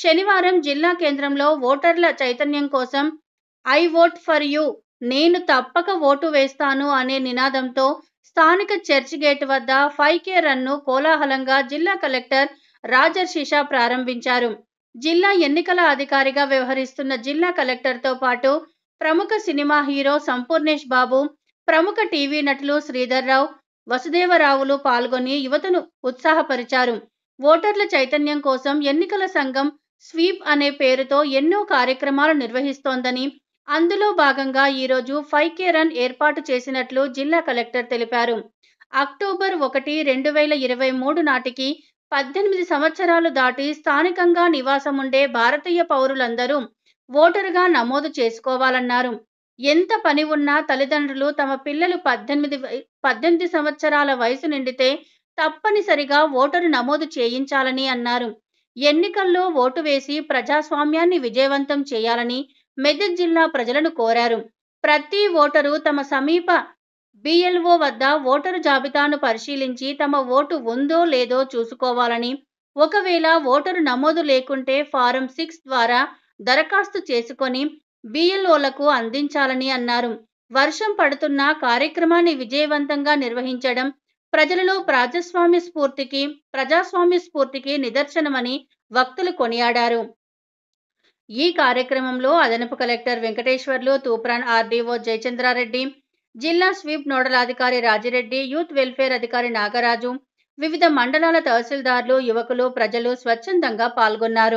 శనివారం జిల్లా కేంద్రంలో ఓటర్ల చైతన్యం కోసం ఐ ఓట్ ఫర్ యూ నేను తప్పక ఓటు వేస్తాను అనే నినాదంతో స్థానిక చర్చ్ గేట్ వద్ద ఫైవ్ కే రన్ను కోలాహలంగా జిల్లా కలెక్టర్ రాజర్షిషా ప్రారంభించారు జిల్లా ఎన్నికల అధికారిగా వ్యవహరిస్తున్న జిల్లా కలెక్టర్తో పాటు ప్రముఖ సినిమా హీరో సంపూర్ణేష్ బాబు ప్రముఖ టీవీ నటులు శ్రీధర్ రావు వసుదేవరావులు పాల్గొని యువతను ఉత్సాహపరిచారు ఓటర్ల చైతన్యం కోసం ఎన్నికల సంఘం స్వీప్ అనే పేరుతో ఎన్నో కార్యక్రమాలు నిర్వహిస్తోందని అందులో భాగంగా ఈరోజు ఫైవ్ కే రన్ ఏర్పాటు చేసినట్లు జిల్లా కలెక్టర్ తెలిపారు అక్టోబర్ ఒకటి రెండు వేల ఇరవై మూడు నాటికి పద్దెనిమిది సంవత్సరాలు దాటి స్థానికంగా నివాసం ఉండే భారతీయ పౌరులందరూ ఓటరుగా నమోదు చేసుకోవాలన్నారు ఎంత పని ఉన్నా తల్లిదండ్రులు తమ పిల్లలు పద్దెనిమిది వై- పద్దెనిమిది సంవత్సరాల వయసు నిండితే తప్పనిసరిగా ఓటరు నమోదు చేయించాలని అన్నారు ఎన్నికల్లో ఓటు వేసి ప్రజాస్వామ్యాన్ని విజయవంతం చేయాలని మెదక్ జిల్లా ప్రజలను కోరారు ప్రతి ఓటరు తమ సమీప బిఎల్ఓ వద్ద ఓటరు జాబితాను పరిశీలించి తమ ఓటు ఉందో లేదో చూసుకోవాలని ఒకవేళ ఓటరు నమోదు లేకుంటే ఫారం సిక్స్ ద్వారా దరఖాస్తు చేసుకొని బిఎల్ఓలకు అందించాలని అన్నారు వర్షం పడుతున్న కార్యక్రమాన్ని విజయవంతంగా నిర్వహించడం ప్రజలలో ప్రజాస్వామ్య స్ఫూర్తికి ప్రజాస్వామ్య స్ఫూర్తికి నిదర్శనమని వక్తలు కొనియాడారు ఈ కార్యక్రమంలో అదనపు కలెక్టర్ వెంకటేశ్వర్లు తూప్రాన్ ఆర్డీఓ జయచంద్రారెడ్డి జిల్లా స్వీప్ నోడల్ అధికారి రాజిరెడ్డి యూత్ వెల్ఫేర్ అధికారి నాగరాజు వివిధ మండలాల తహసీల్దార్లు యువకులు ప్రజలు స్వచ్ఛందంగా పాల్గొన్నారు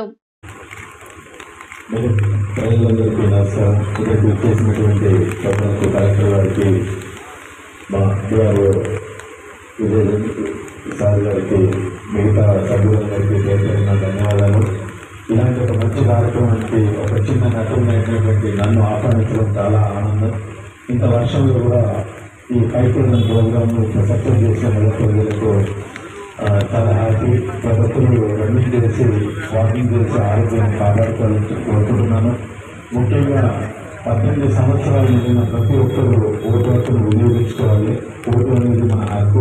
మరి ప్రజలందరికీ నమస్కారం ఇక్కడికి చేసినటువంటి ప్రభుత్వ కలెక్టర్ గారికి మా డిఆర్ఓ విజయ్ సార్ గారికి మిగతా సభ్యులందరికీ పేర్కొన్న ధన్యవాదాలు ఇలాంటి ఒక మంచి కార్యక్రమానికి ఒక చిన్న నటుమైనటువంటి నన్ను ఆహ్వానించడం చాలా ఆనందం ఇంత వర్షంలో కూడా ఈ కైకూడని ప్రోగ్రామ్ సక్సెస్ చేసిన మొదటి ప్రజలకు ఆ, చాలా హ్యాపీ ప్రతి ఒక్కరు రన్నింగ్ చేసి వాకింగ్ చేసి ఆరోగ్యాన్ని కాపాడుకోవాలని కోరుకుంటున్నాను ముఖ్యంగా పద్దెనిమిది సంవత్సరాలు నిండిన ప్రతి ఒక్కరు ఓటు హక్కును వినియోగించుకోవాలి ఓటు అనేది మన హక్కు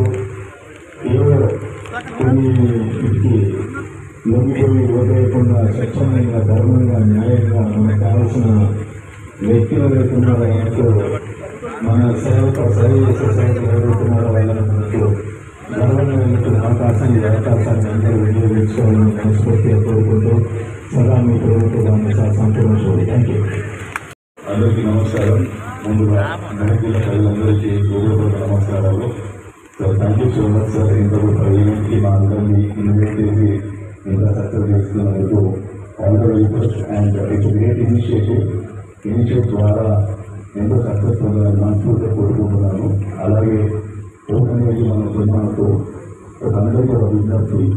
ఏవో కొన్ని ఇది లొంగిపోయి ఓటు వేయకుండా స్వచ్ఛందంగా ధర్మంగా న్యాయంగా మనకు కావాల్సిన వ్యక్తులు లేకున్నారో మనకు మన సేవకు సరి చేసే సేవకు ఎవరుతున్నారో వాళ్ళని మనకు గర్వంగా వెళ్ళిన అవకాశాన్ని ఈ అవకాశాన్ని అందరూ వినియోగించుకోవాలని మనస్ఫూర్తిగా కోరుకుంటూ సదా మీ ప్రభుత్వాన్ని సంపూర్ణ థ్యాంక్ యూ అందరికీ నమస్కారం ముందుగా మెహదీల ప్రజలందరికీ హృదయపూర్వక నమస్కారాలు so thank you so much sir ఇంత గొప్ప ఈవెంట్కి మా అందరినీ ఇన్వైట్ చేసి ఇంత సక్సెస్ చేస్తున్నందుకు all the very best and it's great initiative initiative ద్వారా ఎంతో సక్సెస్ పొందాలని మనస్ఫూర్తిగా కోరుకుంటున్నాను అలాగే ఓట్ అనేది మన సినిమాకు ఒక అందరికీ ఒక విజ్ఞప్తి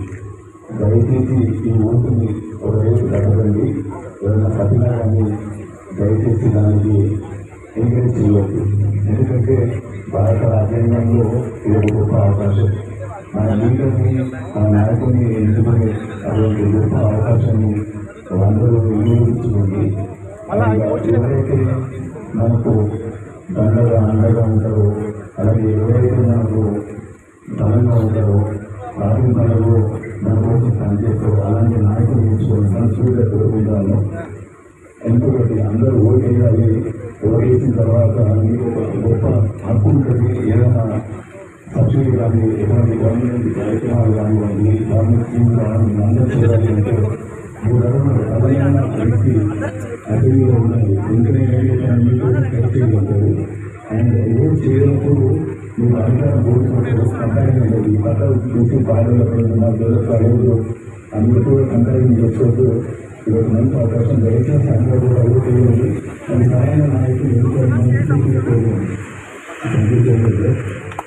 దయచేసి ఈ ఓటుని ఒక రేపు కట్టకండి ఏదైనా కట్టినా కానీ దయచేసి దానికి ఎంకరేజ్ చేయవద్దు ఎందుకంటే భారత రాజ్యాంగంలో ఇది ఒక గొప్ప అవకాశం మన లీడర్ని మన నాయకుడిని ఎంచుకునే అటువంటి గొప్ప అవకాశాన్ని అందరూ వినియోగించుకోండి అలాగే ఎవరైతే మనకు దండగా అండగా ఉంటారో అలాగే ఎవరైతే మనకు బలంగా ఉంటారో రాజకీయ పనులు మన కోసం పనిచేస్తారో అలాంటి నాయకులు ఎంచుకొని మనస్ఫూర్తిగా కోరుకుంటాను ఎందుకంటే అందరూ ఓటు వేయాలి ఓటు వేసిన తర్వాత మీకు ఒక గొప్ప హక్కు ఉంటుంది ఏదైనా సబ్సిడీ కానీ ఎటువంటి గవర్నమెంట్ కార్యక్రమాలు కానివ్వండి గవర్నమెంట్ స్కీమ్ కానీ అందరూ చేయాలి అంటే మూడు అడుగులు బలమైన వ్యక్తి అటవీలో ఉండాలి వెంటనే మీకు ఖర్చు ఉంటారు అండ్ ఓటు చేయనప్పుడు మీరు అధికారం కోరుకుంటారు కంపారిజన్ ఉంటుంది ఈ పక్క చూసి బాధలు మా పడవలు అందరూ కంపారిజన్ చేసుకోవద్దు ఇది ఒక మంచి అవకాశం దయచేసి అందరూ కూడా ఓటు చేయండి అది సరైన నాయకులు ఎన్నుకోవాలని మనస్ఫూర్తిగా కోరుకోండి థ్యాంక్ యూ సో మచ్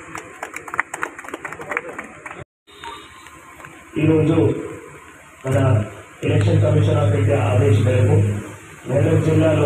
ఈరోజు మన ఎలక్షన్ కమిషన్ ఆఫ్ ఇండియా ఆదేశం మేరకు మెదక్ జిల్లాలో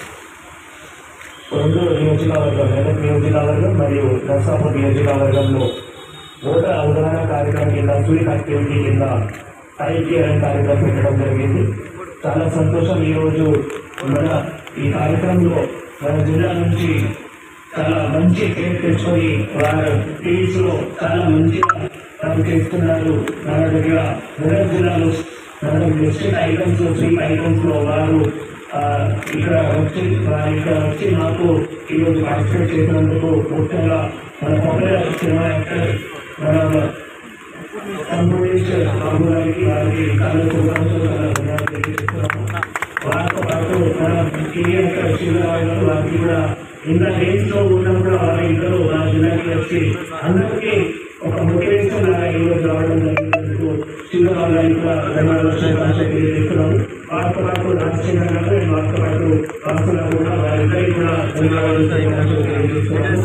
రెండు నియోజకవర్గం మెదక్ నియోజకవర్గం మరియు నర్సాపూర్ నియోజకవర్గంలో ఓటర్ అవగాహన కార్యక్రమం కింద స్వీట్ యాక్టివిటీ కింద ఐకి అనే కార్యక్రమం పెట్టడం జరిగింది చాలా సంతోషం ఈరోజు మన ఈ కార్యక్రమంలో మన జిల్లా నుంచి చాలా మంచి పేరు తెచ్చుకొని వారు టీవీస్ లో చాలా మంచిగా పని చేస్తున్నారు మన దగ్గర మెదక్ జిల్లాలో మనకు డిస్ట్రిక్ట్ ఐటమ్స్ స్వీట్ ఐటమ్స్ లో వారు ఆ, ఇక్కడ వచ్చి వారు ఇక్కడ వచ్చి మాకు ఈరోజు పార్టిసిపేట్ చేసినందుకు ముఖ్యంగా మన పాపులర్ సినిమా యాక్టర్ మన కంప్యూటర్స్ బాబు గారికి వారికి చాలా శుభాకాంక్షలు చాలా ధన్యవాదాలు తెలియజేస్తున్నాము వారితో పాటు మన సీనియర్ శివరావు గారు వారికి కూడా ఇంత రేంజ్ లో ఉన్నప్పుడు వారి ఇద్దరు నా జిల్లాకి వచ్చి అందరికీ ఒక మోటివేషన్ లాగా ఈరోజు రావడం జరిగినందుకు శివరావు గారికి కూడా ధన్యవాదాలు శుభాకాంక్షలు తెలియజేస్తున్నాము వారితో పాటు రాజశేఖర్ గారు వారితో పాటు వాసులకు కూడా వారిద్దరికి కూడా ధన్యవాదాలు శుభాకాంక్షలు తెలియజేస్తున్నాము